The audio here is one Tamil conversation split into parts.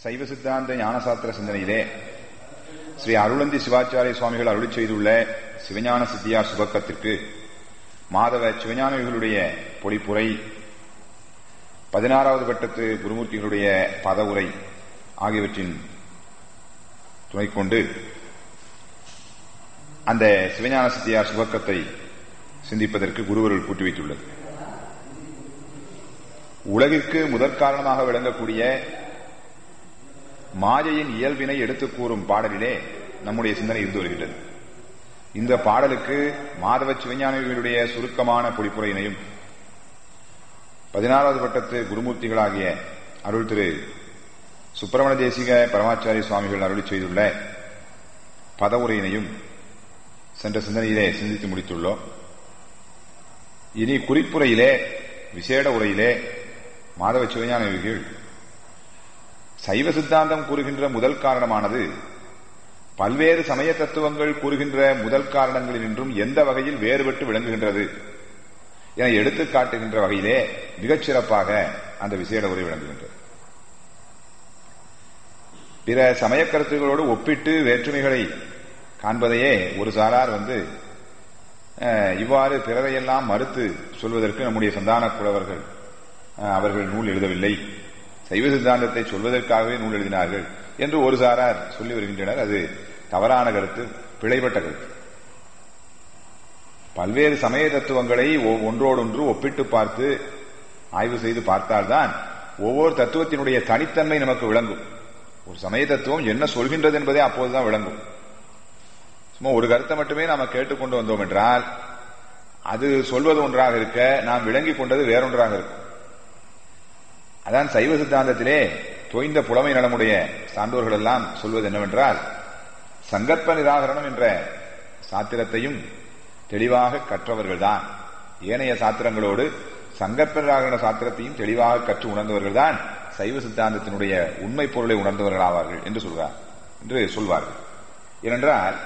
சைவ சித்தாந்த ஞானசாஸ்திர சிந்தனையிலே ஸ்ரீ அருளந்தி சிவாச்சாரிய சுவாமிகள் அருளி செய்துள்ள சிவஞான சித்தியா சுபக்கத்திற்கு மாதவ சிவஞானிகளுடைய பொழிப்புரை பதினாறாவது கட்டத்து குருமூர்த்திகளுடைய பதவுரை ஆகியவற்றின் துணை கொண்டு அந்த சிவஞான சித்தியா சுபக்கத்தை சிந்திப்பதற்கு குருவர்கள் கூட்டி வைத்துள்ளது உலகிற்கு முதற் காரணமாக விளங்கக்கூடிய மாயையின் இயல்பினை எடுத்துக் கூறும் பாடலிலே நம்முடைய சிந்தனை இருந்து வருகின்றது இந்த பாடலுக்கு மாதவ சிவஞானிகளுடைய சுருக்கமான பொழிப்புரையினையும் பதினாறாவது பட்டத்து குருமூர்த்திகளாகிய அருள் திரு சுப்பிரமணிய தேசிக பரமாச்சாரிய சுவாமிகள் அருளி செய்துள்ள பதவுரையினையும் சென்ற சிந்தனையிலே சிந்தித்து முடித்துள்ளோம் இனி குறிப்புரையிலே விசேட உரையிலே மாதவ சிவஞானிகள் சைவ சித்தாந்தம் கூறுகின்ற முதல் காரணமானது பல்வேறு சமய தத்துவங்கள் கூறுகின்ற முதல் காரணங்களினின்றும் எந்த வகையில் வேறுபட்டு விளங்குகின்றது என எடுத்து காட்டுகின்ற வகையிலே மிகச் சிறப்பாக அந்த விசேட உரை விளங்குகின்றது பிற சமய கருத்துகளோடு ஒப்பிட்டு வேற்றுமைகளை காண்பதையே ஒரு சாரார் வந்து இவ்வாறு பிறரையெல்லாம் மறுத்து சொல்வதற்கு நம்முடைய சந்தான புலவர்கள் அவர்கள் நூல் எழுதவில்லை சைவ சித்தாந்தத்தை சொல்வதற்காகவே நூல் எழுதினார்கள் என்று ஒரு சாரார் சொல்லி வருகின்றனர் அது தவறான கருத்து பிழைப்பட்ட கருத்து பல்வேறு சமய தத்துவங்களை ஒன்றோடொன்று ஒப்பிட்டு பார்த்து ஆய்வு செய்து பார்த்தால்தான் ஒவ்வொரு தத்துவத்தினுடைய தனித்தன்மை நமக்கு விளங்கும் ஒரு சமய தத்துவம் என்ன சொல்கின்றது என்பதே அப்போதுதான் விளங்கும் சும்மா ஒரு கருத்தை மட்டுமே நாம கேட்டுக்கொண்டு வந்தோம் என்றால் அது சொல்வது ஒன்றாக இருக்க நாம் விளங்கி கொண்டது வேறொன்றாக இருக்கும் அதான் சைவ சித்தாந்தத்திலே தொய்ந்த புலமை நலமுடைய சான்றோர்கள் எல்லாம் சொல்வது என்னவென்றால் சங்கற்ப நிராகரணம் என்ற சாத்திரத்தையும் தெளிவாக கற்றவர்கள்தான் ஏனைய சாத்திரங்களோடு சங்கற்ப நிராகரண சாத்திரத்தையும் தெளிவாக கற்று உணர்ந்தவர்கள் தான் சைவ சித்தாந்தத்தினுடைய உண்மை பொருளை உணர்ந்தவர்கள் ஆவார்கள் என்று சொல்வார் என்று சொல்வார்கள் ஏனென்றால்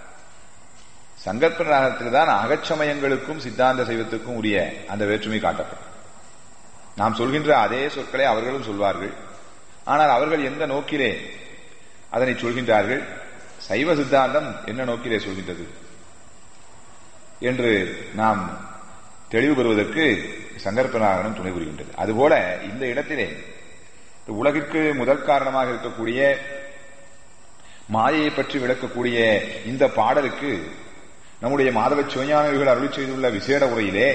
சங்கற்ப நிராகரத்தில் தான் அகச்சமயங்களுக்கும் சித்தாந்த சைவத்துக்கும் உரிய அந்த வேற்றுமை காட்டப்படும் நாம் சொல்கின்ற அதே சொற்களை அவர்களும் சொல்வார்கள் ஆனால் அவர்கள் எந்த நோக்கிலே அதனை சொல்கின்றார்கள் சைவ சித்தாந்தம் என்ன நோக்கிலே சொல்கின்றது என்று நாம் தெளிவு பெறுவதற்கு சங்கற்பனாகனம் துணை புரிகின்றது அதுபோல இந்த இடத்திலே உலகிற்கு முதல் காரணமாக இருக்கக்கூடிய மாயையை பற்றி விளக்கக்கூடிய இந்த பாடலுக்கு நம்முடைய மாதவ சிவஞானிகள் அருளி செய்துள்ள விசேட உரையிலே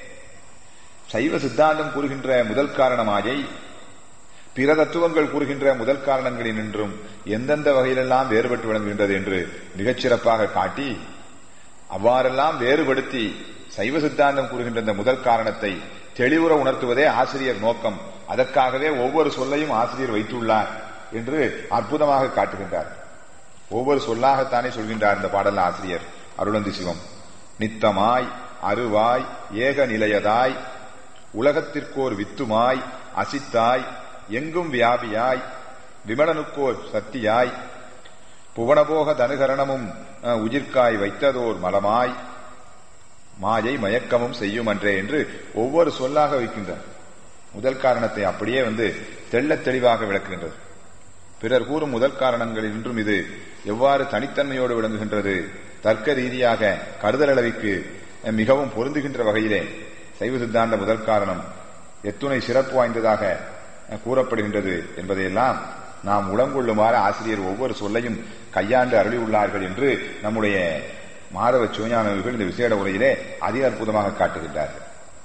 சைவ சித்தாந்தம் கூறுகின்ற முதல் காரணமாயை பிற தத்துவங்கள் கூறுகின்ற முதல் காரணங்களில் நின்றும் எந்தெந்த வகையிலெல்லாம் வேறுபட்டு விளங்குகின்றது என்று மிகச்சிறப்பாக காட்டி அவ்வாறெல்லாம் வேறுபடுத்தி சைவ சித்தாந்தம் கூறுகின்ற இந்த முதல் காரணத்தை தெளிவுற உணர்த்துவதே ஆசிரியர் நோக்கம் அதற்காகவே ஒவ்வொரு சொல்லையும் ஆசிரியர் வைத்துள்ளார் என்று அற்புதமாக காட்டுகின்றார் ஒவ்வொரு சொல்லாகத்தானே சொல்கின்றார் இந்த பாடல் ஆசிரியர் அருளந்தி சிவம் நித்தமாய் அருவாய் ஏக நிலையதாய் உலகத்திற்கோர் வித்துமாய் அசித்தாய் எங்கும் வியாபியாய் விமலனுக்கோர் சத்தியாய் புவனபோக தனுகரணமும் உயிர்க்காய் வைத்ததோர் மலமாய் மாயை மயக்கமும் செய்யும் அன்றே என்று ஒவ்வொரு சொல்லாக வைக்கின்றார் முதல் காரணத்தை அப்படியே வந்து தெள்ள தெளிவாக விளக்குகின்றது பிறர் கூறும் முதல் காரணங்களில் இன்றும் இது எவ்வாறு தனித்தன்மையோடு விளங்குகின்றது தர்க்க ரீதியாக கருதல் அளவிற்கு மிகவும் பொருந்துகின்ற வகையிலே சைவ சித்தாந்த முதல் காரணம் எத்துணை சிறப்பு வாய்ந்ததாக கூறப்படுகின்றது என்பதையெல்லாம் நாம் உளங்கொள்ளுமாறு ஆசிரியர் ஒவ்வொரு சொல்லையும் கையாண்டு அருளியுள்ளார்கள் என்று நம்முடைய மாதவ சிவஞானவர்கள் இந்த விசேட உரையிலே அதிக அற்புதமாக காட்டுகின்றார்கள்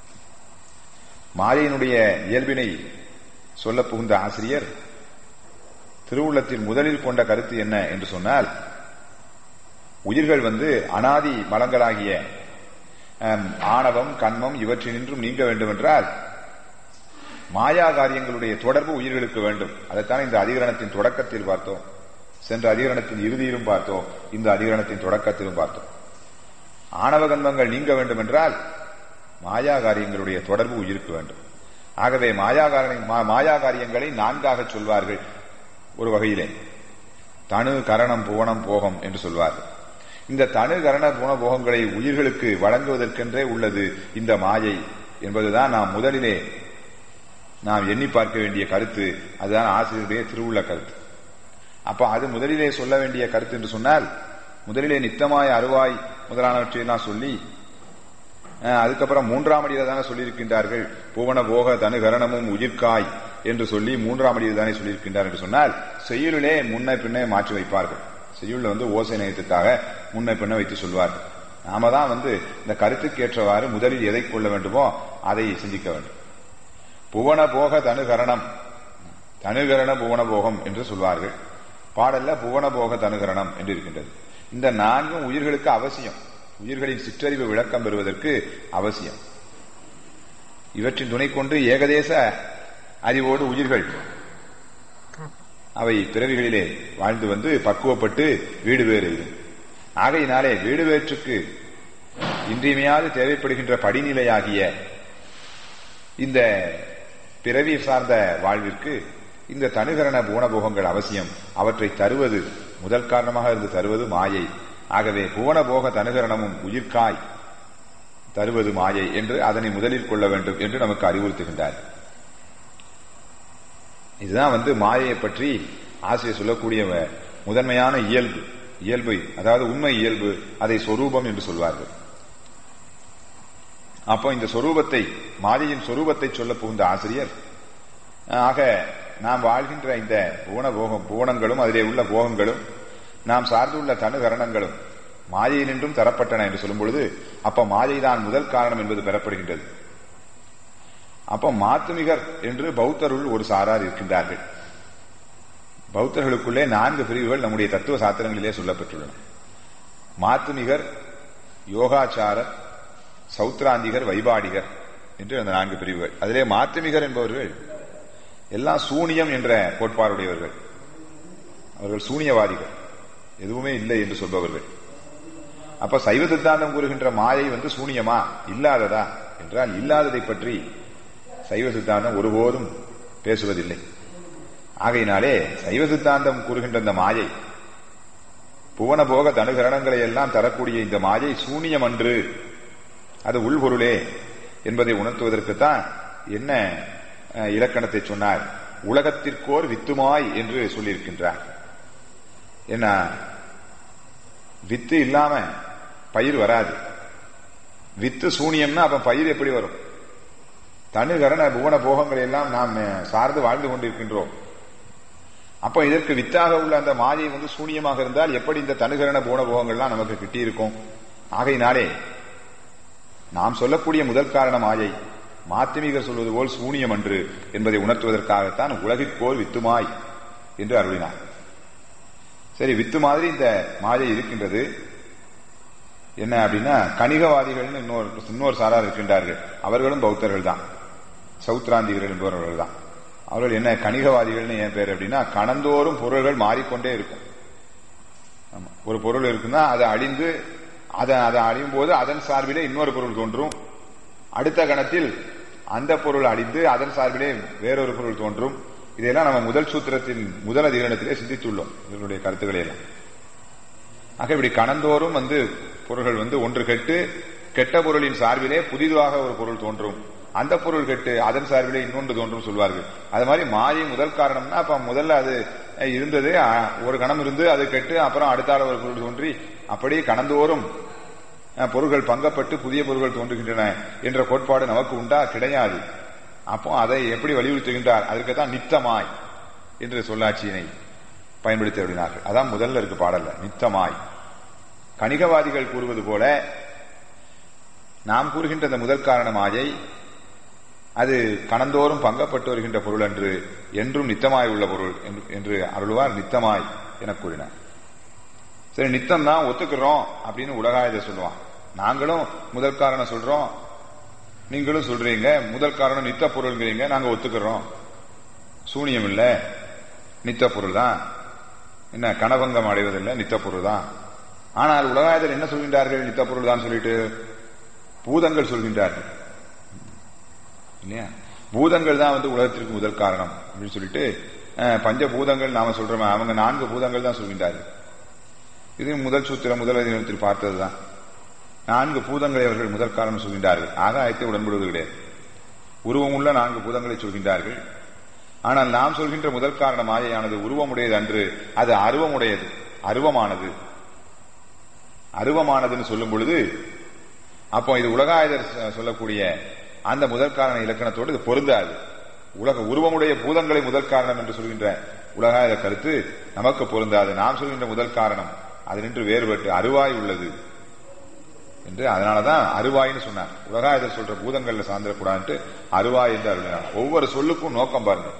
மாலையினுடைய இயல்பினை சொல்ல புகுந்த ஆசிரியர் திருவுள்ளத்தில் முதலில் கொண்ட கருத்து என்ன என்று சொன்னால் உயிர்கள் வந்து அனாதி மலங்களாகிய ஆணவம் கண்மம் இவற்றினின்றும் நீங்க வேண்டும் என்றால் மாயா காரியங்களுடைய தொடர்பு உயிர்களுக்கு வேண்டும் அதைத்தான் இந்த அதிகரணத்தின் தொடக்கத்தில் பார்த்தோம் சென்ற அதிகரணத்தின் இறுதியிலும் பார்த்தோம் இந்த அதிகரணத்தின் தொடக்கத்திலும் பார்த்தோம் ஆணவ கண்மங்கள் நீங்க வேண்டும் என்றால் மாயா காரியங்களுடைய தொடர்பு உயிருக்கு வேண்டும் ஆகவே மாயா மாயா காரியங்களை நான்காக சொல்வார்கள் ஒரு வகையிலே தனு கரணம் புவனம் போகம் என்று சொல்வார்கள் இந்த தனு கரண புவன போகங்களை உயிர்களுக்கு வழங்குவதற்கென்றே உள்ளது இந்த மாயை என்பதுதான் நாம் முதலிலே நாம் எண்ணி பார்க்க வேண்டிய கருத்து அதுதான் ஆசிரியருடைய திருவுள்ள கருத்து அப்ப அது முதலிலே சொல்ல வேண்டிய கருத்து என்று சொன்னால் முதலிலே நித்தமாய் அருவாய் முதலானவற்றை எல்லாம் சொல்லி அஹ், அதுக்கப்புறம் மூன்றாம் அடியில தானே சொல்லியிருக்கின்றார்கள் புவன போக தனுகரணமும் உயிர்காய் என்று சொல்லி மூன்றாம் அடியில் தானே சொல்லியிருக்கின்றார் என்று சொன்னால் செய்யுளிலே முன்ன பின்னே மாற்றி வைப்பார்கள் செய்யுள்ல வந்து ஓசை நயத்துக்காக முன்ன பின்ன வைத்து சொல்வார்கள் நாம தான் வந்து இந்த கருத்துக்கு ஏற்றவாறு முதலில் எதை கொள்ள வேண்டுமோ அதை சிந்திக்க வேண்டும் புவன போக தனுகரணம் தனுகரண புவன போகம் என்று சொல்வார்கள் பாடல்ல புவன போக தனுகரணம் என்று இருக்கின்றது இந்த நான்கும் உயிர்களுக்கு அவசியம் உயிர்களின் சிற்றறிவு விளக்கம் பெறுவதற்கு அவசியம் இவற்றின் துணை கொண்டு ஏகதேச அறிவோடு உயிர்கள் அவை பிறவிகளிலே வாழ்ந்து வந்து பக்குவப்பட்டு வீடு வேறு எய்தும். ஆகையினாலே வீடு வேற்றுக்கு இன்றியமையாது தேவைப்படுகின்ற படிநிலையாகிய இந்த பிறவி சார்ந்த வாழ்விற்கு இந்த தனுகரண புவனபோகங்கள் அவசியம் அவற்றை தருவது முதல் காரணமாக இருந்து தருவது மாயை ஆகவே புவனபோக தனுகரணமும் உயிர்காய் தருவது மாயை என்று அதனை முதலில் கொள்ள வேண்டும் என்று நமக்கு அறிவுறுத்துகின்றார் இதுதான் வந்து மாயையை பற்றி ஆசிரியர் சொல்லக்கூடிய முதன்மையான இயல்பு இயல்பு அதாவது உண்மை இயல்பு அதை சொரூபம் என்று சொல்வார்கள் அப்போ இந்த சொரூபத்தை மாயையின் சொரூபத்தை சொல்ல புகுந்த ஆசிரியர் ஆக நாம் வாழ்கின்ற இந்த புவன போகம் புவனங்களும் அதிலே உள்ள போகங்களும் நாம் சார்ந்துள்ள தனுகரணங்களும் மாயையினின்றும் தரப்பட்டன என்று சொல்லும் பொழுது அப்ப மாயைதான் முதல் காரணம் என்பது பெறப்படுகின்றது அப்ப மாத்துமிகர் என்று பௌத்தருள் ஒரு சாரார் இருக்கின்றார்கள் பௌத்தர்களுக்குள்ளே நான்கு பிரிவுகள் நம்முடைய தத்துவ சாத்திரங்களிலே சொல்லப்பட்டுள்ளன மாத்துமிகர் யோகாச்சாரர் சௌத்ராந்திகர் வைபாடிகர் என்று அந்த நான்கு பிரிவுகள் அதிலே மாத்துமிகர் என்பவர்கள் எல்லாம் சூனியம் என்ற கோட்பாடுடையவர்கள் அவர்கள் சூனியவாதிகள் எதுவுமே இல்லை என்று சொல்பவர்கள் அப்ப சைவ சித்தாந்தம் கூறுகின்ற மாயை வந்து சூனியமா இல்லாததா என்றால் இல்லாததை பற்றி சைவ சித்தாந்தம் ஒருபோதும் பேசுவதில்லை ஆகையினாலே சைவ சித்தாந்தம் கூறுகின்ற இந்த மாயை புவன போக தனுகரணங்களை எல்லாம் தரக்கூடிய இந்த மாயை சூனியம் அன்று அது உள்பொருளே என்பதை உணர்த்துவதற்குத்தான் என்ன அஹ், இலக்கணத்தை சொன்னார் உலகத்திற்கோர் வித்துமாய் என்று சொல்லியிருக்கின்றார் என்ன வித்து இல்லாம பயிர் வராது வித்து சூனியம்னா அப்ப பயிர் எப்படி வரும் தனுகரண புவன போகங்களை எல்லாம் நாம் அஹ், சார்ந்து வாழ்ந்து கொண்டிருக்கின்றோம் அப்ப இதற்கு வித்தாக உள்ள அந்த மாயை வந்து சூனியமாக இருந்தால் எப்படி இந்த தனுகரண புவன போகங்கள்லாம் நமக்கு கிட்டியிருக்கும் ஆகையினாலே நாம் சொல்லக்கூடிய முதல் காரண மாயை மாத்திமிகர் சொல்வது போல் சூனியம் அன்று என்பதை உணர்த்துவதற்காகத்தான் உலகிற்கோர் வித்துமாய் என்று அருளினார் சரி வித்து மாதிரி இந்த மாயை இருக்கின்றது என்ன அப்படின்னா கணிகவாதிகள்னு இன்னொரு இன்னொரு சாரார் இருக்கின்றார்கள் அவர்களும் பௌத்தர்கள் தான் சௌத்ராந்திகர்கள் என்பவர்கள் தான் அவர்கள் என்ன கணிகவாதிகள்னு என் பேர் அப்படின்னா கணந்தோறும் பொருள்கள் மாறிக்கொண்டே இருக்கும் ஆமா. ஒரு பொருள் இருக்குன்னா அது அழிந்து அதை அதை அழியும் போது அதன் சார்பிலே இன்னொரு பொருள் தோன்றும் அடுத்த கணத்தில் அந்த பொருள் அழிந்து அதன் சார்பிலே வேறொரு பொருள் தோன்றும் இதையெல்லாம் நம்ம முதல் சூத்திரத்தின் முதல் அதிகரணத்திலே சிந்தித்துள்ளோம் இதனுடைய கருத்துக்களை எல்லாம் ஆக இப்படி கணந்தோறும் வந்து பொருள்கள் வந்து ஒன்று கெட்டு கெட்ட பொருளின் சார்பிலே புதிதாக ஒரு பொருள் தோன்றும் அந்த பொருள் கெட்டு அதன் சார்பிலே இன்னொன்று தோன்றும் சொல்வார்கள் அது மாதிரி மாயை முதல் காரணம்னா அப்ப முதல்ல அது அஹ், இருந்தது அஹ், ஒரு கணம் இருந்து அது கெட்டு அப்புறம் அடுத்தால ஒரு பொருள் தோன்றி அப்படியே கடந்தோறும் அஹ், பொருள்கள் பங்கப்பட்டு புதிய பொருள்கள் தோன்றுகின்றன என்ற கோட்பாடு நமக்கு உண்டா கிடையாது அப்போ அதை எப்படி வலியுறுத்துகின்றார் அதற்குத்தான் நித்தமாய் என்று சொல்லாட்சியினை பயன்படுத்தி அப்படினார்கள் அதான் முதல்ல இருக்கு பாடல்ல நித்தமாய் கணிகவாதிகள் கூறுவது போல நாம் கூறுகின்ற அந்த முதல் காரண மாயை அது கணந்தோறும் பங்கப்பட்டு வருகின்ற பொருள் அன்று என்றும் நித்தமாய் உள்ள பொருள் என்று- என்று அருள்வார் நித்தமாய் என கூறினார் சரி நித்தம் தான் ஒத்துக்கிறோம் அப்படின்னு உலகாயுத சொல்லுவான் நாங்களும் முதல் காரணம் சொல்றோம் நீங்களும் சொல்றீங்க முதல் காரணம் நித்த பொருள்ங்கிறீங்க நாங்க ஒத்துக்கிறோம் சூனியம் இல்ல நித்த பொருள் தான் என்ன கனபங்கம் அடைவதில்லை நித்த பொருள் தான் ஆனால் உலகாயுதர் என்ன சொல்கின்றார்கள் நித்த பொருள் தான் சொல்லிட்டு பூதங்கள் சொல்கின்றார்கள் இல்லையா பூதங்கள் தான் வந்து உலகத்திற்கு முதல் காரணம் அப்படின்னு சொல்லிட்டு அஹ், பஞ்சபூதங்கள் நாம சொல்றோமே அவங்க நான்கு பூதங்கள் தான் சொல்கின்றார்கள் இது முதல் சூத்திரம் முதல் அதிகாரத்தில் பார்த்ததுதான் நான்கு பூதங்களை அவர்கள் முதல் காரணம் சொல்கின்றார்கள் ஆகாயத்தை உடன்படுவது கிடையாது உருவமுள்ள நான்கு பூதங்களை சொல்கின்றார்கள் ஆனால் நாம் சொல்கின்ற முதல் காரண மாயையானது உருவமுடையது அன்று அது அருவமுடையது அருவமானது அருவமானதுன்னு சொல்லும் பொழுது அப்போ இது உலகாயுதர் சொ- சொல்லக்கூடிய அந்த முதல் காரண இலக்கணத்தோடு இது பொருந்தாது உலக உருவமுடைய பூதங்களை முதல் காரணம் என்று சொல்கின்ற உலகாயுத கருத்து நமக்கு பொருந்தாது நாம் சொல்கின்ற முதல் காரணம் அது நின்று வேறுபட்டு அருவாய் உள்ளது என்று அதனாலதான் அருவாய்னு சொன்னார் உலகாயுதர் சொல்ற பூதங்கள்ல சார்ந்திடக்கூடாதுன்ட்டு அருவாய் என்று அருளினார் ஒவ்வொரு சொல்லுக்கும் நோக்கம் பாருங்க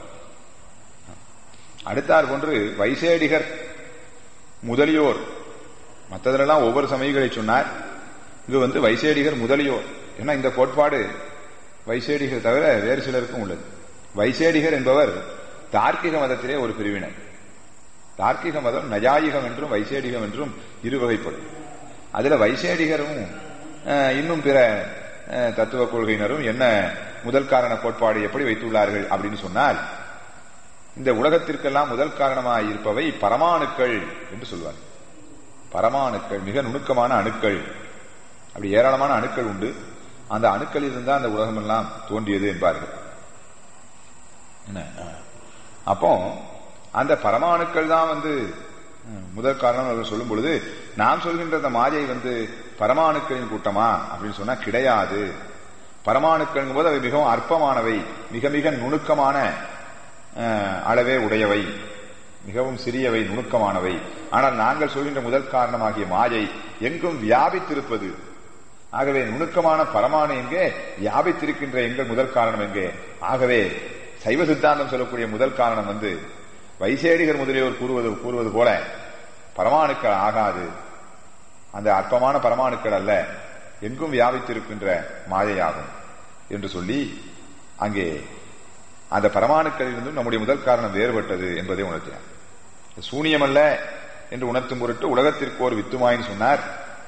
அடுத்தார் போன்று வைசேடிகர் முதலியோர் மற்றதிலெல்லாம் ஒவ்வொரு சமயங்களை சொன்னார் இது வந்து வைசேடிகர் முதலியோர் ஏன்னா இந்த கோட்பாடு வைசேடிகர் தவிர வேறு சிலருக்கும் உள்ளது வைசேடிகர் என்பவர் தார்க்கிக மதத்திலே ஒரு பிரிவினர் தார்க்கிக மதம் நஜாயிகம் என்றும் வைசேடிகம் என்றும் இரு வகைப்படும் அதுல வைசேடிகரும் அஹ், இன்னும் பிற அஹ், தத்துவ கொள்கையினரும் என்ன முதல் காரண கோட்பாடு எப்படி வைத்துள்ளார்கள் அப்படின்னு சொன்னால் இந்த உலகத்திற்கெல்லாம் முதல் காரணமாக இருப்பவை பரமாணுக்கள் என்று சொல்வார் பரமாணுக்கள் மிக நுணுக்கமான அணுக்கள் அப்படி ஏராளமான அணுக்கள் உண்டு அந்த அணுக்களில் இருந்தா அந்த உலகம் எல்லாம் தோன்றியது என்பார்கள் என்ன அப்போ அந்த பரமாணுக்கள் தான் வந்து ம், முதல் காரணம் அவர்கள் சொல்லும் பொழுது நாம் சொல்கின்ற அந்த மாயை வந்து பரமாணுக்களின் கூட்டமா அப்படின்னு சொன்னா கிடையாது பரமாணுக்கள் போது அவை மிகவும் அற்பமானவை மிக மிக நுணுக்கமான அஹ், அளவே உடையவை மிகவும் சிறியவை நுணுக்கமானவை ஆனால் நாங்கள் சொல்கின்ற முதல் காரணமாகிய மாயை எங்கும் வியாபித்திருப்பது ஆகவே நுணுக்கமான பரமானு எங்கே வியாபித்திருக்கின்ற எங்கள் முதல் காரணம் எங்கே ஆகவே சைவ சித்தாந்தம் சொல்லக்கூடிய முதல் காரணம் வந்து வைசேடிகர் முதலியோர் கூறுவது கூறுவது போல பரமாணுக்கள் ஆகாது அந்த அற்பமான பரமாணுக்கள் அல்ல எங்கும் வியாபித்திருக்கின்ற மாயையாகும் என்று சொல்லி அங்கே அந்த பரமாணுக்களிலிருந்தும் நம்முடைய முதல் காரணம் வேறுபட்டது என்பதை உணர்த்தினார் சூனியமல்ல என்று உணர்த்தும் பொருட்டு உலகத்திற்கு ஒரு வித்துமாயின்னு சொன்னார்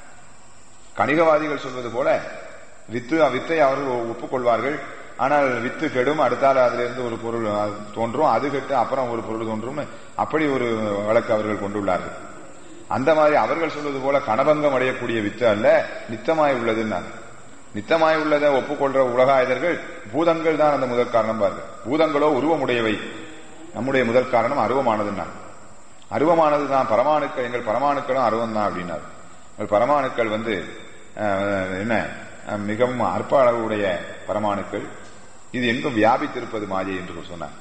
கணிகவாதிகள் சொல்வது போல வித்து வித்தை அவர்கள் ஒப்புக்கொள்வார்கள் ஆனால் வித்து கெடும் அடுத்தால அதிலிருந்து ஒரு பொருள் அஹ், தோன்றும் அது கெட்டு அப்புறம் ஒரு பொருள் தோன்றும் அப்படி ஒரு வழக்கு அவர்கள் கொண்டுள்ளார்கள் அந்த மாதிரி அவர்கள் சொல்வது போல கணபங்கம் அடையக்கூடிய வித்து அல்ல நித்தமாய் உள்ளதுன்னாங்க நித்தமாய் உள்ளதை ஒப்புக்கொள்ற உலகாயுதர்கள் பூதங்கள் தான் அந்த முதல் காரணம் பாருங்க பூதங்களோ உருவமுடையவை நம்முடைய முதல் காரணம் அருவமானதுன்னாங்க அருவமானது தான் பரமாணுக்கள் எங்கள் பரமாணுக்களும் அருவம் தான் அப்படின்னாரு எங்கள் பரமாணுக்கள் வந்து அஹ், என்ன அஹ், மிகவும் அற்ப அளவுடைய பரமாணுக்கள் இது எங்கும் வியாபித்திருப்பது மாயை என்று சொன்னார்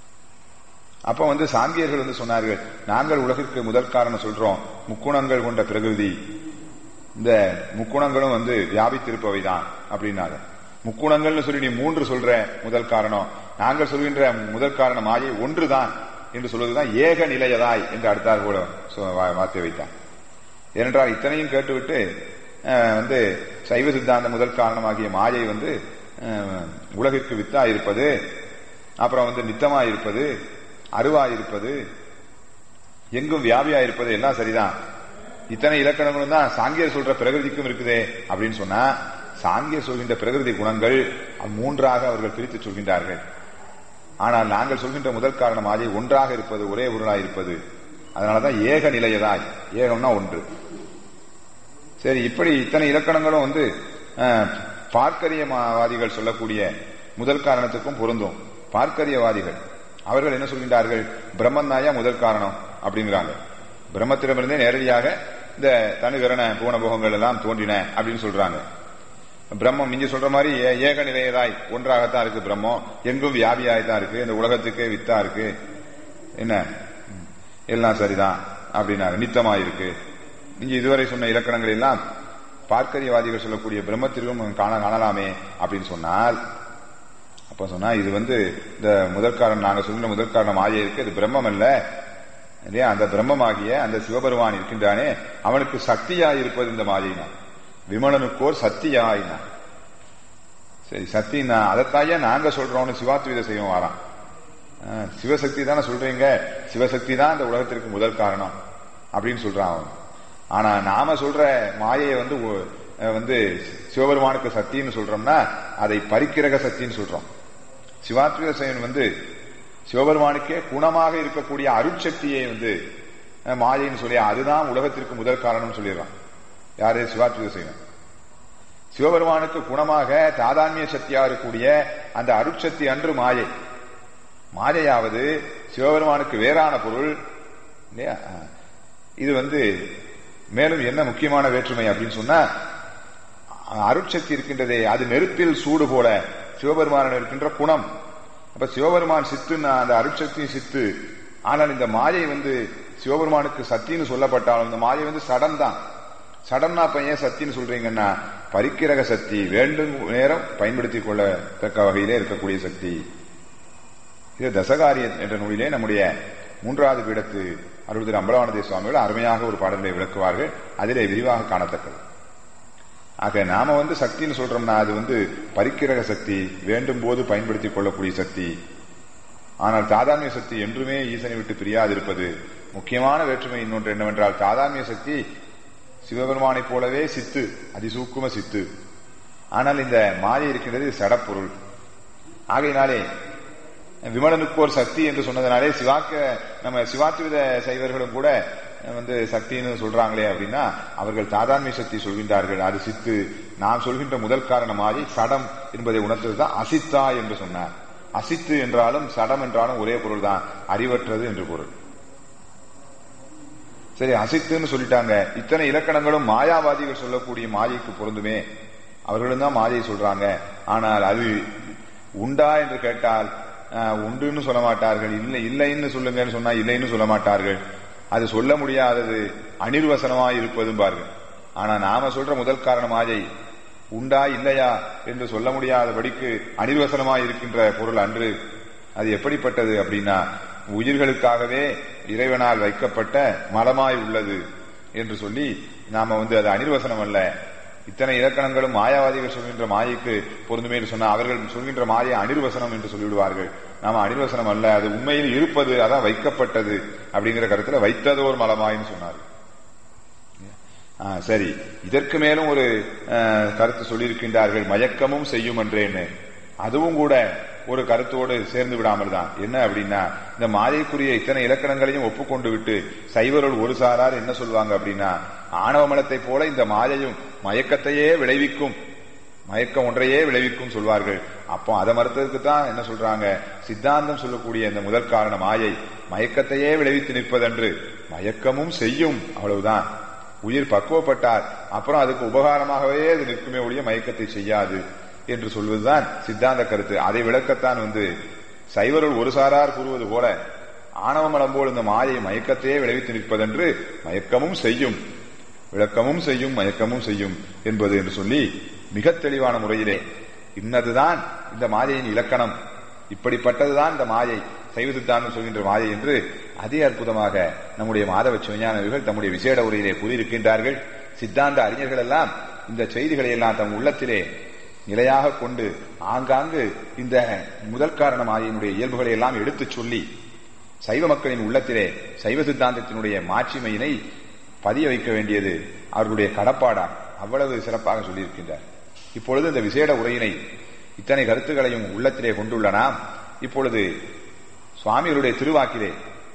அப்ப வந்து சாங்கியர்கள் வந்து சொன்னார்கள் நாங்கள் உலகிற்கு முதல் காரணம் சொல்றோம் முக்குணங்கள் கொண்ட பிரகிருதி இந்த முக்குணங்களும் வந்து வியாபித்திருப்பவை தான் அப்படின்னாங்க முக்குணங்கள்னு சொல்லி நீ மூன்று சொல்ற முதல் காரணம் நாங்கள் சொல்கின்ற முதல் காரணம் மாயை ஒன்றுதான் என்று சொல்வதுதான் ஏக நிலையதாய் என்று அடுத்தார் கூட சொ- வா- வார்த்தை வைத்தார் ஏனென்றால் இத்தனையும் கேட்டுவிட்டு அஹ், வந்து சைவ சித்தாந்த முதல் காரணமாகிய மாயை வந்து அஹ், உலகிற்கு வித்தா இருப்பது அப்புறம் வந்து நித்தமா இருப்பது அருவா இருப்பது எங்கும் வியாபியா இருப்பது எல்லாம் சரிதான் இத்தனை இலக்கணங்களும் தான் சாங்கியர் சொல்ற பிரகிருதிக்கும் இருக்குதே அப்படின்னு சொன்னா சாங்கியர் சொல்கின்ற பிரகிருதி குணங்கள் அது மூன்றாக அவர்கள் பிரித்து சொல்கின்றார்கள் ஆனால் நாங்கள் சொல்கின்ற முதல் காரணம் மாயை ஒன்றாக இருப்பது ஒரே பொருளாய் இருப்பது அதனாலதான் ஏக நிலையதாய் ஏகம்னா ஒன்று சரி இப்படி இத்தனை இலக்கணங்களும் வந்து அஹ், பார்க்கரியவாதிகள் சொல்லக்கூடிய முதல் காரணத்துக்கும் பொருந்தும் பார்க்கரியவாதிகள் அவர்கள் என்ன சொல்கின்றார்கள் பிரம்மன் தாயா முதல் காரணம் அப்படிங்கிறாங்க பிரம்மத்திடமிருந்தே நேரடியாக இந்த தனுகரண பூணபோகங்கள் எல்லாம் தோன்றின அப்படின்னு சொல்றாங்க பிரம்மம் நீங்க சொல்ற மாதிரி ஏ- ஏக நிலையதாய் ஒன்றாகத்தான் இருக்கு பிரம்மம் எங்கும் வியாபியாய் தான் இருக்கு இந்த உலகத்துக்கே வித்தா இருக்கு என்ன ம், எல்லாம் சரிதான் அப்படின்னாங்க நித்தமா இருக்கு நீங்க இதுவரை சொன்ன இலக்கணங்கள் எல்லாம் பார்க்கரியவாதிகள் சொல்லக்கூடிய பிரம்மத்திற்கும் காண காணலாமே அப்படின்னு சொன்னால் அப்ப சொன்னா இது வந்து இந்த முதற்காரன் நாங்க சொல்லுற முதற்காரணம் ஆகிய இருக்கு இது பிரம்மம் அல்ல இல்லையா அந்த பிரம்மமாகிய அந்த சிவபெருமான் இருக்கின்றானே அவனுக்கு சக்தியாய் இருப்பது இந்த மாயினா விமலனுக்கோர் சக்தியாயினா சரி சக்தினா அதைத்தாயே நாங்க சொல்றோம்னு சிவாத்வீத செய்வோம் வாரான் ஆஹ், சிவசக்தி தானே சொல்றீங்க சிவசக்தி தான் இந்த உலகத்திற்கு முதல் காரணம் அப்படின்னு சொல்றான் அவன் ஆனா நாம சொல்ற மாயையை வந்து ஒ- அஹ் வந்து சிவபெருமானுக்கு சக்தின்னு சொல்றோம்னா அதை பரிக்கிரக சக்தின்னு சொல்றோம் சிவாத்வீத செய்வன் வந்து சிவபெருமானுக்கே குணமாக இருக்கக்கூடிய அருட்சக்தியை வந்து அஹ், மாயைன்னு சொல்லி அதுதான் உலகத்திற்கு முதல் காரணம் சொல்லிடுறான் யாரு சிவாத்வீத செய்வன் சிவபெருமானுக்கு குணமாக தாதான்மிய சக்தியா இருக்கக்கூடிய அந்த அருட்சக்தி அன்று மாயை மாயையாவது சிவபெருமானுக்கு வேறான பொருள் இல்லையா இது வந்து மேலும் என்ன முக்கியமான வேற்றுமை அப்படின்னு சொன்னா அருட்சக்தி இருக்கின்றதே அது நெருப்பில் சூடு போல சிவபெருமான் இருக்கின்ற குணம் அப்ப சிவபெருமான் சித்துன்னா அந்த அருட்சக்தியும் சித்து ஆனால் இந்த மாயை வந்து சிவபெருமானுக்கு சத்தின்னு சொல்லப்பட்டாலும் இந்த மாயை வந்து சடம் தான் சடம்னா அப்ப ஏன் சத்தின்னு சொல்றீங்கன்னா பரிக்கிரக சக்தி வேண்டும் நேரம் பயன்படுத்திக் கொள்ளத்தக்க வகையிலே இருக்கக்கூடிய சக்தி இது தசகாரிய என்ற நூலிலே நம்முடைய மூன்றாவது பீடத்து அருள் திரு அம்பலவானதே சுவாமிகள் அருமையாக ஒரு பாடலை விளக்குவார்கள் அதிலே விரிவாக காணத்தக்கது ஆக நாம வந்து சக்தின்னு சொல்றோம்னா அது வந்து பரிக்கிரக சக்தி வேண்டும் போது பயன்படுத்திக் கொள்ளக்கூடிய சக்தி ஆனால் தாதாமிய சக்தி என்றுமே ஈசனை விட்டு பிரியாதிருப்பது முக்கியமான வேற்றுமை இன்னொன்று என்னவென்றால் தாதாமிய சக்தி சிவபெருமானைப் போலவே சித்து அதிசூக்கும சித்து ஆனால் இந்த மாயை இருக்கின்றது சடப்பொருள் ஆகையினாலே விமலனுக்கோர் சக்தி என்று சொன்னதனாலே சிவாக்க நம்ம சிவாத்வித சைவர்களும் கூட வந்து சக்தின்னு சொல்றாங்களே அப்படின்னா அவர்கள் தாதான்மை சக்தி சொல்கின்றார்கள் அது சித்து நாம் சொல்கின்ற முதல் காரணமாகி சடம் என்பதை உணர்த்ததுதான் அசித்தா என்று சொன்னார் அசித்து என்றாலும் சடம் என்றாலும் ஒரே பொருள் தான் அறிவற்றது என்று பொருள் சரி அசித்துன்னு சொல்லிட்டாங்க இத்தனை இலக்கணங்களும் மாயாவாதிகள் சொல்லக்கூடிய மாயைக்கு பொருந்துமே அவர்களும் தான் மாயை சொல்றாங்க ஆனால் அது உண்டா என்று கேட்டால் உண்டுன்னு சொல்ல மாட்டார்கள் இல்லை இல்லைன்னு சொல்லுங்கன்னு சொன்னா இல்லைன்னு சொல்ல மாட்டார்கள் அது சொல்ல முடியாதது அனிர்வசனமாய் இருப்பதும் பாருங்கள் ஆனா நாம சொல்ற முதல் காரணம் மாயை உண்டா இல்லையா என்று சொல்ல முடியாதபடிக்கு அனிர்வசனமாய் இருக்கின்ற பொருள் அன்று அது எப்படிப்பட்டது அப்படின்னா உயிர்களுக்காகவே இறைவனால் வைக்கப்பட்ட மலமாய் உள்ளது என்று சொல்லி நாம வந்து அது அனிர்வசனம் அல்ல இத்தனை இலக்கணங்களும் மாயாவாதிகள் சொல்கின்ற மாயைக்கு பொருந்துமே என்று சொன்னா அவர்கள் சொல்கின்ற மாயை அனிர்வசனம் என்று சொல்லிவிடுவார்கள் நாம அனிர்வசனம் அல்ல அது உண்மையில் இருப்பது அதான் வைக்கப்பட்டது அப்படிங்கிற கருத்துல வைத்ததோர் மலமாயின்னு சொன்னார் சரி இதற்கு மேலும் ஒரு கருத்து சொல்லியிருக்கின்றார்கள் மயக்கமும் செய்யும் என்றேன்னு அதுவும் கூட ஒரு கருத்தோடு சேர்ந்து விடாமல் தான் என்ன அப்படின்னா இந்த மாயைக்குரிய இத்தனை இலக்கணங்களையும் ஒப்புக்கொண்டு விட்டு சைவருள் ஒரு சாரார் என்ன சொல்லுவாங்க அப்படின்னா ஆணவ மலத்தை போல இந்த மாயையும் மயக்கத்தையே விளைவிக்கும் மயக்கம் ஒன்றையே விளைவிக்கும் சொல்வார்கள் அப்போ அதை மறுத்ததுக்கு தான் என்ன சொல்றாங்க சித்தாந்தம் சொல்லக்கூடிய இந்த முதல் காரணம் மாயை மயக்கத்தையே விளைவித்து நிற்பதென்று மயக்கமும் செய்யும் அவ்வளவுதான் உயிர் பக்குவப்பட்டார் அப்புறம் அதுக்கு உபகாரமாகவே அது நிற்குமே ஒழிய மயக்கத்தை செய்யாது என்று சொல்வதுதான் சித்தாந்த கருத்து அதை விளக்கத்தான் வந்து சைவருள் ஒரு சாரார் கூறுவது போல ஆணவ மலம் போல் இந்த மாயை மயக்கத்தையே விளைவித்து நிற்பதென்று மயக்கமும் செய்யும் விளக்கமும் செய்யும் மயக்கமும் செய்யும் என்பது என்று சொல்லி மிக தெளிவான முறையிலே இன்னதுதான் இந்த மாயையின் இலக்கணம் இப்படிப்பட்டதுதான் இந்த மாயை சைவ சித்தாந்தம் சொல்கின்ற மாயை என்று அதி அற்புதமாக நம்முடைய மாதவ சிவஞானவர்கள் தம்முடைய விசேட உரையிலே கூறியிருக்கின்றார்கள் சித்தாந்த அறிஞர்கள் எல்லாம் இந்த செய்திகளை எல்லாம் தம் உள்ளத்திலே நிலையாக கொண்டு ஆங்காங்கு இந்த முதல் காரண மாயினுடைய இயல்புகளை எல்லாம் எடுத்துச் சொல்லி சைவ மக்களின் உள்ளத்திலே சைவ சித்தாந்தத்தினுடைய மாட்சிமையினை பதிய வைக்க வேண்டியது அவர்களுடைய கடப்பாடான் அவ்வளவு சிறப்பாக சொல்லியிருக்கின்றார் இப்பொழுது இந்த விசேட உரையினை இத்தனை கருத்துக்களையும் உள்ளத்திலே கொண்டுள்ளனா இப்பொழுது சுவாமிகளுடைய திருவாக்கிலே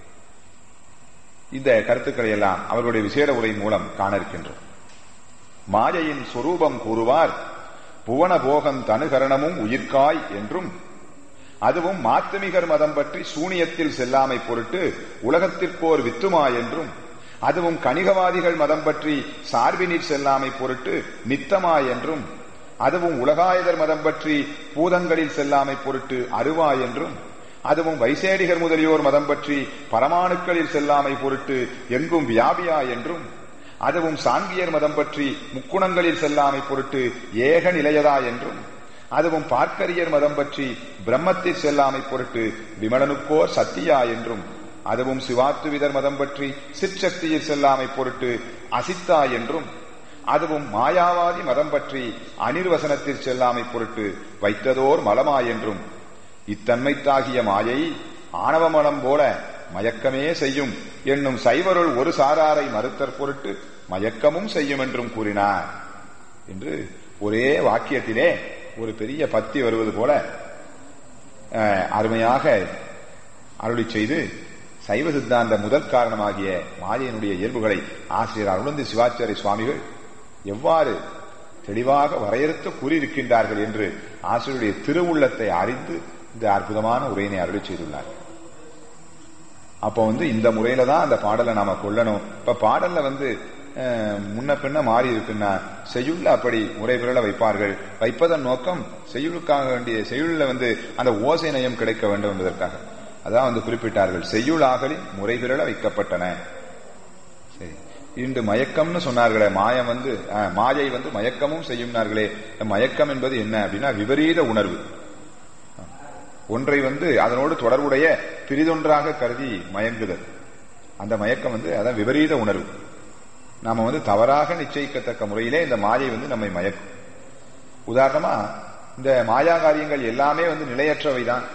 இந்த கருத்துக்களை எல்லாம் அவர்களுடைய விசேட உரை மூலம் காண இருக்கின்றோம் மாயையின் சொரூபம் கூறுவார் புவன போகம் தனுகரணமும் உயிர்காய் என்றும் அதுவும் மாத்துமிகர் மதம் பற்றி சூனியத்தில் செல்லாமை பொருட்டு உலகத்திற்கோர் வித்துமா என்றும் அதுவும் கணிகவாதிகள் மதம் பற்றி சார்பினிற் செல்லாமை பொருட்டு நித்தமா என்றும் அதுவும் உலகாயுதர் மதம் பற்றி பூதங்களில் செல்லாமை பொருட்டு அருவா என்றும் அதுவும் வைசேடிகர் முதலியோர் மதம் பற்றி பரமாணுக்களில் செல்லாமை பொருட்டு எங்கும் வியாபியா என்றும் அதுவும் சாங்கியர் மதம் பற்றி முக்குணங்களில் செல்லாமை பொருட்டு ஏக நிலையதா என்றும் அதுவும் பார்க்கரியர் மதம் பற்றி பிரம்மத்தில் செல்லாமை பொருட்டு விமலனுக்கோர் சத்தியா என்றும் அதுவும் சிவாத்துவிதர் மதம் பற்றி சிற்சக்தியில் செல்லாமை பொருட்டு அசித்தா என்றும் அதுவும் மாயாவாதி மதம் பற்றி அனிர்வசனத்தில் செல்லாமை பொருட்டு வைத்ததோர் மலமா என்றும் இத்தன்மைத்தாகிய மாயை ஆணவ மலம் போல மயக்கமே செய்யும் என்னும் சைவருள் ஒரு சாராரை மறுத்தற் பொருட்டு மயக்கமும் செய்யும் என்றும் கூறினார் என்று ஒரே வாக்கியத்திலே ஒரு பெரிய பத்தி வருவது போல அருமையாக அருளி செய்து சைவ சித்தாந்த முதல் காரணமாகிய மாயையினுடைய இயல்புகளை ஆசிரியர் அருளந்தி சிவாச்சாரிய சுவாமிகள் எவ்வாறு தெளிவாக வரையறுத்து கூறியிருக்கின்றார்கள் என்று ஆசிரியருடைய திருவுள்ளத்தை அறிந்து இந்த அற்புதமான உரையினை அருளி செய்துள்ளார் அப்போ வந்து இந்த முறையில தான் அந்த பாடலை நாம கொள்ளணும் இப்ப பாடல்ல வந்து அஹ், முன்ன பின்ன மாறி இருக்குன்னா செய்யுள்ள அப்படி முறை பிறல வைப்பார்கள் வைப்பதன் நோக்கம் செய்யுளுக்காக வேண்டிய செய்யுள்ல வந்து அந்த ஓசை நயம் கிடைக்க வேண்டும் என்பதற்காக அதான் வந்து குறிப்பிட்டார்கள் செய்யுளாகலின் முறை பிறல வைக்கப்பட்டன சரி இன்று மயக்கம்னு சொன்னார்களே மாயம் வந்து அஹ், மாயை வந்து மயக்கமும் செய்யும்னார்களே இந்த மயக்கம் என்பது என்ன அப்படின்னா விபரீத உணர்வு ஒன்றை வந்து அதனோடு தொடர்புடைய பிரிதொன்றாக கருதி மயங்குதல் அந்த மயக்கம் வந்து அதான் விபரீத உணர்வு நாம வந்து தவறாக நிச்சயிக்கத்தக்க முறையிலே இந்த மாயை வந்து நம்மை மயக்கும் உதாரணமா இந்த மாயா காரியங்கள் எல்லாமே வந்து நிலையற்றவைதான்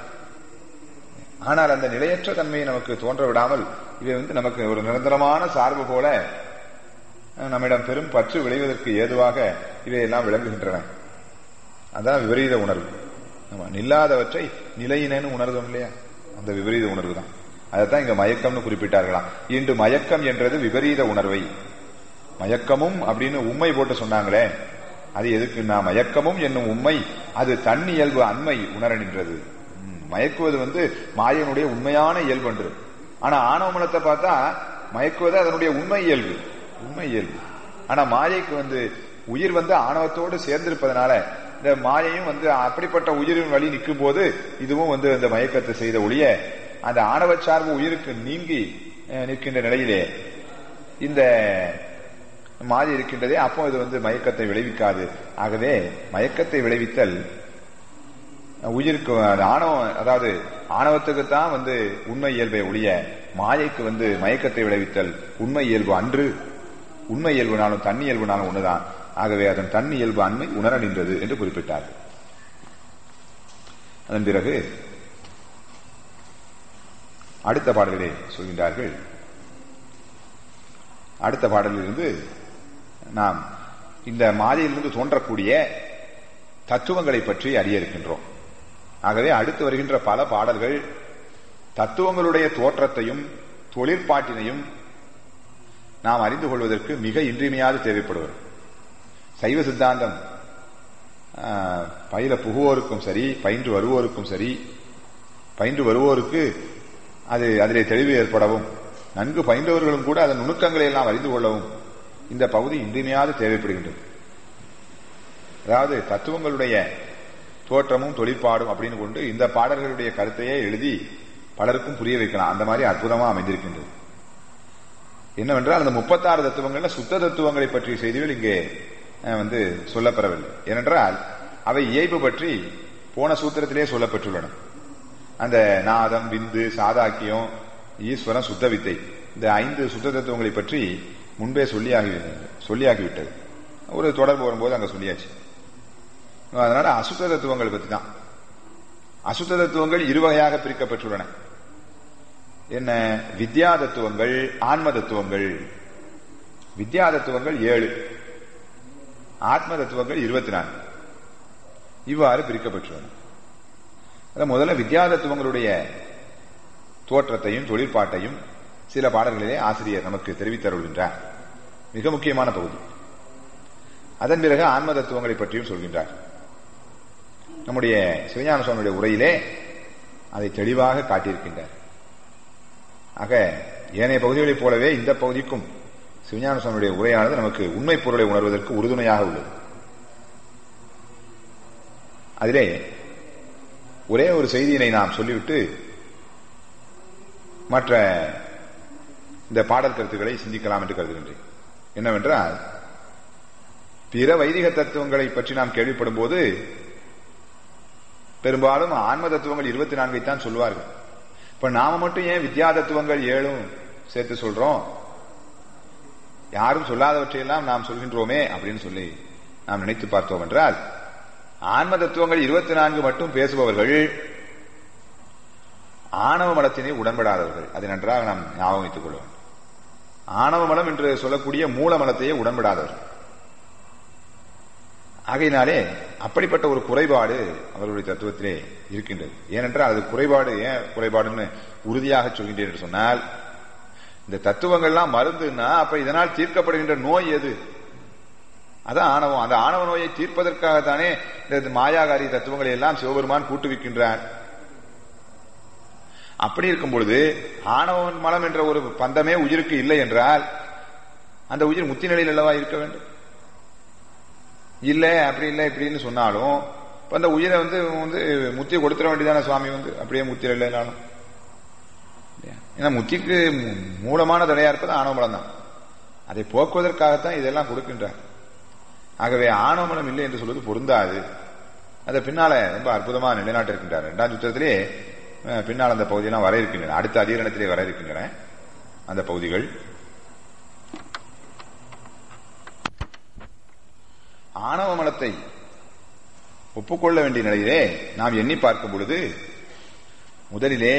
ஆனால் அந்த நிலையற்ற தன்மையை நமக்கு தோன்ற விடாமல் இவை வந்து நமக்கு ஒரு நிரந்தரமான சார்பு போல அஹ், நம்மிடம் பெரும் பற்று விளைவதற்கு ஏதுவாக இவையெல்லாம் விளங்குகின்றன அதான் விபரீத உணர்வு ஆமா, நில்லாதவற்றை நிலையினு உணர்தோம் இல்லையா அந்த விபரீத உணர்வு தான் அதைத்தான் இங்க மயக்கம்னு குறிப்பிட்டார்களாம் இன்று மயக்கம் என்றது விபரீத உணர்வை மயக்கமும் அப்படின்னு உண்மை போட்டு சொன்னாங்களே அது எதுக்குன்னா மயக்கமும் என்னும் உண்மை அது தன் இயல்பு அண்மை உணர நின்றது ம், மயக்குவது வந்து மாயனுடைய உண்மையான இயல்பு என்று ஆனா ஆணவ மலத்தை பார்த்தா மயக்குவது அதனுடைய உண்மை இயல்பு உண்மை இயல்பு ஆனா மாயைக்கு வந்து உயிர் வந்து ஆணவத்தோடு சேர்ந்திருப்பதனால இந்த மாயையும் வந்து அப்படிப்பட்ட உயிரின் வழி நிற்கும் போது இதுவும் வந்து அந்த மயக்கத்தை செய்த ஒழிய அந்த ஆணவ சார்பு உயிருக்கு நீங்கி அஹ், நிற்கின்ற நிலையிலே இந்த மாறி இருக்கின்றதே அப்போ இது வந்து மயக்கத்தை விளைவிக்காது ஆகவே மயக்கத்தை விளைவித்தல் உயிருக்கு அது ஆணவம் அதாவது ஆணவத்துக்கு தான் வந்து உண்மை இயல்பை ஒழிய மாயைக்கு வந்து மயக்கத்தை விளைவித்தல் உண்மை இயல்பு அன்று உண்மை இயல்புனாலும் தண்ணி இயல்புனாலும் ஒண்ணுதான் ஆகவே அதன் தண்ணி இயல்பு அண்மை உணர நின்றது என்று குறிப்பிட்டார் அதன் பிறகு அடுத்த பாடலிலே சொல்கின்றார்கள் அடுத்த பாடலிலிருந்து நாம் இந்த மாயையிலிருந்து தோன்றக்கூடிய தத்துவங்களை பற்றி அறிய இருக்கின்றோம் ஆகவே அடுத்து வருகின்ற பல பாடல்கள் தத்துவங்களுடைய தோற்றத்தையும் தொழிற்பாட்டினையும் நாம் அறிந்து கொள்வதற்கு மிக இன்றியமையாது தேவைப்படுவது சைவ சித்தாந்தம் ஆஹ், பயில புகுவோருக்கும் சரி பயின்று வருவோருக்கும் சரி பயின்று வருவோருக்கு அது அதிலே தெளிவு ஏற்படவும் நன்கு பயின்றவர்களும் கூட அதன் நுணுக்கங்களை எல்லாம் அறிந்து கொள்ளவும் இந்த பகுதி இன்றியமையாது தேவைப்படுகின்றது அதாவது தத்துவங்களுடைய தோற்றமும் தொழிற்பாடும் அப்படின்னு கொண்டு இந்த பாடல்களுடைய கருத்தையே எழுதி பலருக்கும் புரிய வைக்கலாம் அந்த மாதிரி அற்புதமா அமைந்திருக்கின்றது என்னவென்றால் அந்த முப்பத்தாறு தத்துவங்கள்ல சுத்த தத்துவங்களை பற்றிய செய்திகள் இங்கே அஹ், வந்து சொல்லப்பெறவில்லை ஏனென்றால் அவை இயல்பு பற்றி போன சூத்திரத்திலே சொல்லப்பட்டுள்ளன அந்த நாதம் விந்து சாதாக்கியம் ஈஸ்வரம் சுத்த வித்தை இந்த ஐந்து சுத்த தத்துவங்களை பற்றி முன்பே சொல்லியாகி சொல்லியாகிவிட்டது ஒரு தொடர்பு வரும்போது அங்க சொல்லியாச்சு அதனால அசுத்த தத்துவங்களை பத்தி தான் அசுத்த தத்துவங்கள் இருவகையாக பிரிக்கப்பட்டுள்ளன என்ன வித்யா தத்துவங்கள் ஆன்ம தத்துவங்கள் வித்யா தத்துவங்கள் ஏழு ஆத்ம தத்துவங்கள் இருபத்தி நான்கு இவ்வாறு பிரிக்கப்பட்டுள்ளன அதான் முதல்ல வித்யா தத்துவங்களுடைய தோற்றத்தையும் தொழிற்பாட்டையும் சில பாடல்களிலே ஆசிரியர் நமக்கு தெரிவித்தருள்கின்றார் மிக முக்கியமான பகுதி அதன் பிறகு ஆன்ம தத்துவங்களை பற்றியும் சொல்கின்றார் நம்முடைய சிவஞான சுவாமியுடைய உரையிலே அதை தெளிவாக காட்டியிருக்கின்றார் ஆக ஏனைய பகுதிகளைப் போலவே இந்த பகுதிக்கும் சிவஞான சுவாமியுடைய உரையானது நமக்கு உண்மை பொருளை உணர்வதற்கு உறுதுணையாக உள்ளது அதிலே ஒரே ஒரு செய்தியினை நாம் சொல்லிவிட்டு மற்ற இந்த பாடல் கருத்துக்களை சிந்திக்கலாம் என்று கருதுகின்றேன் என்னவென்றால் பிற வைதிக தத்துவங்களை பற்றி நாம் கேள்விப்படும் போது பெரும்பாலும் ஆன்ம தத்துவங்கள் இருபத்தி நான்கை தான் சொல்லுவார்கள் இப்ப நாம மட்டும் ஏன் வித்யா தத்துவங்கள் ஏழும் சேர்த்து சொல்றோம் யாரும் சொல்லாதவற்றையெல்லாம் நாம் சொல்கின்றோமே அப்படின்னு சொல்லி நாம் நினைத்து பார்த்தோம் என்றால் ஆன்ம தத்துவங்கள் இருபத்தி நான்கு மட்டும் பேசுபவர்கள் ஆணவ மலத்தினை உடன்படாதவர்கள் அதை நன்றாக நாம் ஞாபகம் வைத்துக் கொள்ள வேண்டும் ஆணவ மலம் என்று சொல்லக்கூடிய மூல மலத்தையே உடன்படாதவர்கள் ஆகையினாலே அப்படிப்பட்ட ஒரு குறைபாடு அவர்களுடைய தத்துவத்திலே இருக்கின்றது ஏனென்றால் அது குறைபாடு ஏன் குறைபாடுன்னு உறுதியாக சொல்கின்றேன் என்று சொன்னால் இந்த தத்துவங்கள்லாம் மருந்துன்னா அப்ப இதனால் தீர்க்கப்படுகின்ற நோய் எது அதான் ஆணவம் அந்த ஆணவ நோயை தீர்ப்பதற்காகத்தானே இந்த மாயாகாரி தத்துவங்களை எல்லாம் சிவபெருமான் கூட்டுவிக்கின்றார் அப்படி இருக்கும் பொழுது ஆணவன் மலம் என்ற ஒரு பந்தமே உயிருக்கு இல்லை என்றால் அந்த உயிர் முத்தி நிலையில் அல்லவா இருக்க வேண்டும் இல்லை அப்படி இல்லை இப்படின்னு சொன்னாலும் இப்ப அந்த உயிரை வந்து வந்து முத்தி கொடுத்துட வேண்டியதான சுவாமி வந்து அப்படியே முத்தி இல்லைனாலும் ஏன்னா முத்திக்கு மூலமான தடையா இருப்பது ஆணவமலம் தான் அதை போக்குவதற்காகத்தான் இதெல்லாம் கொடுக்கின்றார் ஆகவே ஆணவமலம் இல்லை என்று சொல்வது பொருந்தாது அதை பின்னால ரொம்ப அற்புதமா நிலைநாட்டு இருக்கின்றார் இரண்டாம் சுத்திரத்திலே பின்னால் அந்த பகுதியெல்லாம் வர இருக்கின்றன அடுத்த அதிகரணத்திலே வர இருக்கின்றன அந்த பகுதிகள் ஆணவ மலத்தை ஒப்புக்கொள்ள வேண்டிய நிலையிலே நாம் எண்ணி பார்க்கும் பொழுது முதலிலே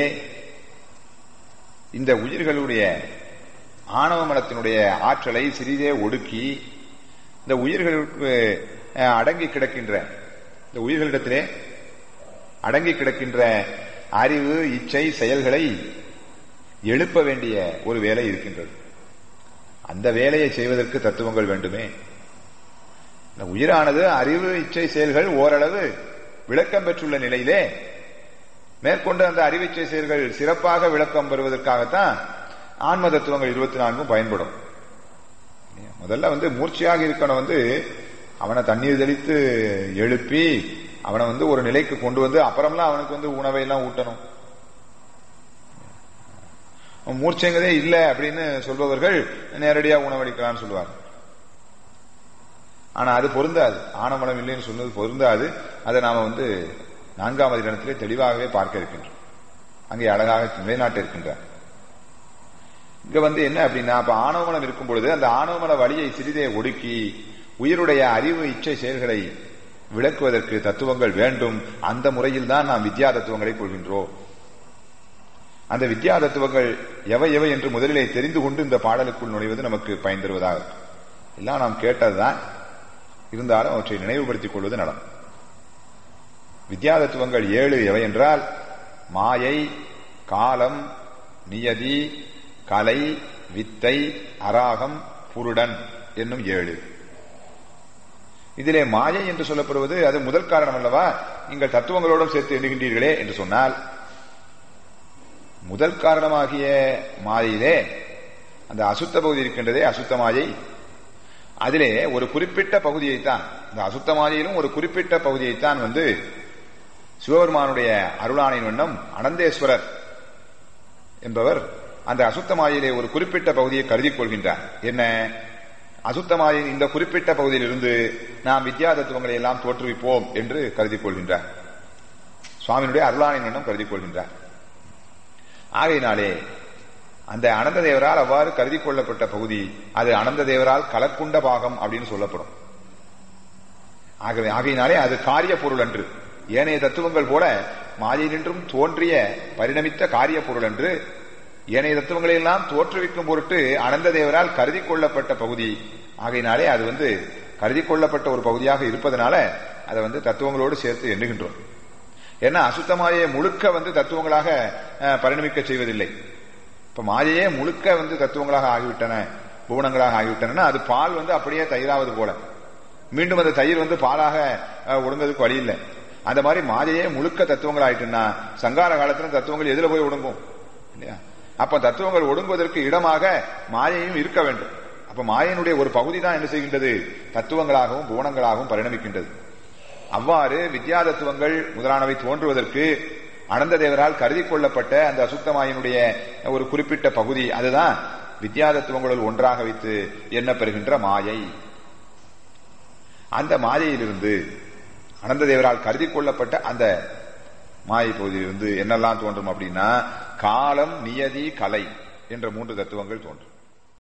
இந்த உயிர்களுடைய ஆணவ மலத்தினுடைய ஆற்றலை சிறிதே ஒடுக்கி இந்த உயிர்களுக்கு அடங்கி கிடக்கின்ற இந்த உயிர்களிடத்திலே அடங்கி கிடக்கின்ற அறிவு இச்சை செயல்களை எழுப்ப வேண்டிய ஒரு வேலை இருக்கின்றது அந்த வேலையை செய்வதற்கு தத்துவங்கள் வேண்டுமே இந்த உயிரானது அறிவு இச்சை செயல்கள் ஓரளவு விளக்கம் பெற்றுள்ள நிலையிலே மேற்கொண்டு அந்த அறிவிச்சை செயல்கள் சிறப்பாக விளக்கம் பெறுவதற்காகத்தான் ஆன்ம தத்துவங்கள் இருபத்தி நான்கும் பயன்படும் முதல்ல வந்து மூர்ச்சியாக இருக்கணும் வந்து அவனை தண்ணீர் தெளித்து எழுப்பி அவனை வந்து ஒரு நிலைக்கு கொண்டு வந்து அப்புறம்லாம் அவனுக்கு வந்து உணவை எல்லாம் ஊட்டணும் மூர்ச்சைங்கிறதே இல்லை அப்படின்னு சொல்பவர்கள் நேரடியாக உணவளிக்கலாம்னு சொல்லுவாங்க ஆனா அது பொருந்தாது ஆனமலம் இல்லைன்னு சொன்னது பொருந்தாது அதை நாம வந்து நான்காவது இடத்திலே தெளிவாகவே பார்க்க இருக்கின்றோம் அங்கே அழகாக நிலைநாட்ட இருக்கின்றார் இங்க வந்து என்ன அப்படின்னா அப்ப ஆணவமலம் இருக்கும் பொழுது அந்த ஆணவமல வழியை சிறிதே ஒடுக்கி உயிருடைய அறிவு இச்சை செயல்களை விளக்குவதற்கு தத்துவங்கள் வேண்டும் அந்த முறையில் தான் நாம் வித்யா தத்துவங்களை கொள்கின்றோம் அந்த வித்யா தத்துவங்கள் எவை எவை என்று முதலிலே தெரிந்து கொண்டு இந்த பாடலுக்குள் நுழைவது நமக்கு பயன் தருவதாக எல்லாம் நாம் கேட்டதுதான் இருந்தாலும் அவற்றை நினைவுபடுத்திக் கொள்வது நலம் வித்யா தத்துவங்கள் ஏழு எவை என்றால் மாயை காலம் நியதி கலை வித்தை அராகம் புருடன் என்னும் ஏழு இதிலே மாயை என்று சொல்லப்படுவது அது முதல் காரணம் அல்லவா நீங்கள் தத்துவங்களோடும் சேர்த்து எண்ணுகின்றீர்களே என்று சொன்னால் முதல் காரணமாகிய மாயிலே அந்த அசுத்த பகுதி இருக்கின்றதே அசுத்த மாயை அதிலே ஒரு குறிப்பிட்ட பகுதியைத்தான் இந்த அசுத்த மாயையிலும் ஒரு குறிப்பிட்ட பகுதியைத்தான் வந்து சிவபெருமானுடைய அருளானின் வண்ணம் அனந்தேஸ்வரர் என்பவர் அந்த அசுத்த மாயிலே ஒரு குறிப்பிட்ட பகுதியை கருதிக் கொள்கின்றார் என்ன அசுத்தமாயின் இந்த குறிப்பிட்ட பகுதியிலிருந்து நாம் வித்யா தத்துவங்களை எல்லாம் தோற்றுவிப்போம் என்று கருதிக் கொள்கின்றார் சுவாமியினுடைய அருளானின் வண்ணம் கருதிக் கொள்கின்றார் ஆகையினாலே அந்த அனந்த தேவரால் அவ்வாறு கருதி கொள்ளப்பட்ட பகுதி அது அனந்த தேவரால் கலக்குண்ட பாகம் அப்படின்னு சொல்லப்படும் ஆகவே ஆகையினாலே அது காரிய பொருள் அன்று ஏனைய தத்துவங்கள் போல மாயையினின்றும் தோன்றிய பரிணமித்த காரிய பொருள் அன்று ஏனைய தத்துவங்களை எல்லாம் தோற்றுவிக்கும் பொருட்டு அனந்த தேவரால் கருதி கொள்ளப்பட்ட பகுதி ஆகையினாலே அது வந்து கருதி கொள்ளப்பட்ட ஒரு பகுதியாக இருப்பதனால அதை வந்து தத்துவங்களோடு சேர்த்து எண்ணுகின்றோம் ஏன்னா அசுத்த மாயை முழுக்க வந்து தத்துவங்களாக பரிணமிக்க செய்வதில்லை இப்ப மாயையே முழுக்க வந்து தத்துவங்களாக ஆகிவிட்டன பூவனங்களாக ஆகிவிட்டன அது பால் வந்து அப்படியே தயிராவது போல மீண்டும் அந்த தயிர் வந்து பாலாக ஒடுங்கிறதுக்கு வழி இல்லை அந்த மாதிரி மாயையே முழுக்க தத்துவங்கள் ஆயிட்டுன்னா சங்கார காலத்துல தத்துவங்கள் எதுல போய் ஒடுங்கும் இல்லையா அப்ப தத்துவங்கள் ஒடுங்குவதற்கு இடமாக மாயையும் இருக்க வேண்டும் அப்ப மாயனுடைய ஒரு பகுதி தான் என்ன செய்கின்றது தத்துவங்களாகவும் புவனங்களாகவும் பரிணமிக்கின்றது அவ்வாறு வித்யா தத்துவங்கள் முதலானவை தோன்றுவதற்கு அனந்த தேவரால் கருதி கொள்ளப்பட்ட அந்த அசுத்தமாயினுடைய ஒரு குறிப்பிட்ட பகுதி அதுதான் வித்யா தத்துவங்களுள் ஒன்றாக வைத்து எண்ணப்பெறுகின்ற மாயை அந்த மாயையிலிருந்து அனந்த தேவரால் கருதி கொள்ளப்பட்ட அந்த மாயை பகுதியிலிருந்து என்னெல்லாம் தோன்றும் அப்படின்னா காலம் நியதி கலை என்ற மூன்று தத்துவங்கள் தோன்றும்